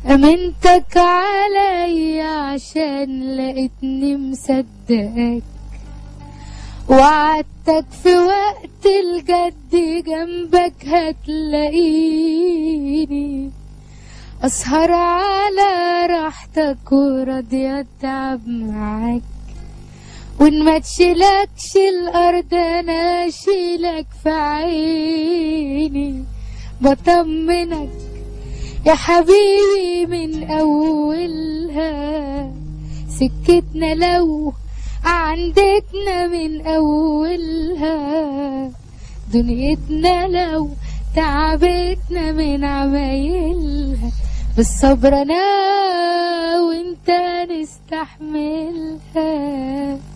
امنتك عليا عشان لقيتني مصدقك وعدتك في وقت الجد جنبك هتلاقيني اسهر على راحتك وراضية اتعب معاك وان ما تشيلكش الارض انا اشيلك في عيني بطمنك يا حبيبي من اولها سكتنا لو عندتنا من اولها دنيتنا لو تعبتنا من عمايلها بالصبر انا وانت نستحملها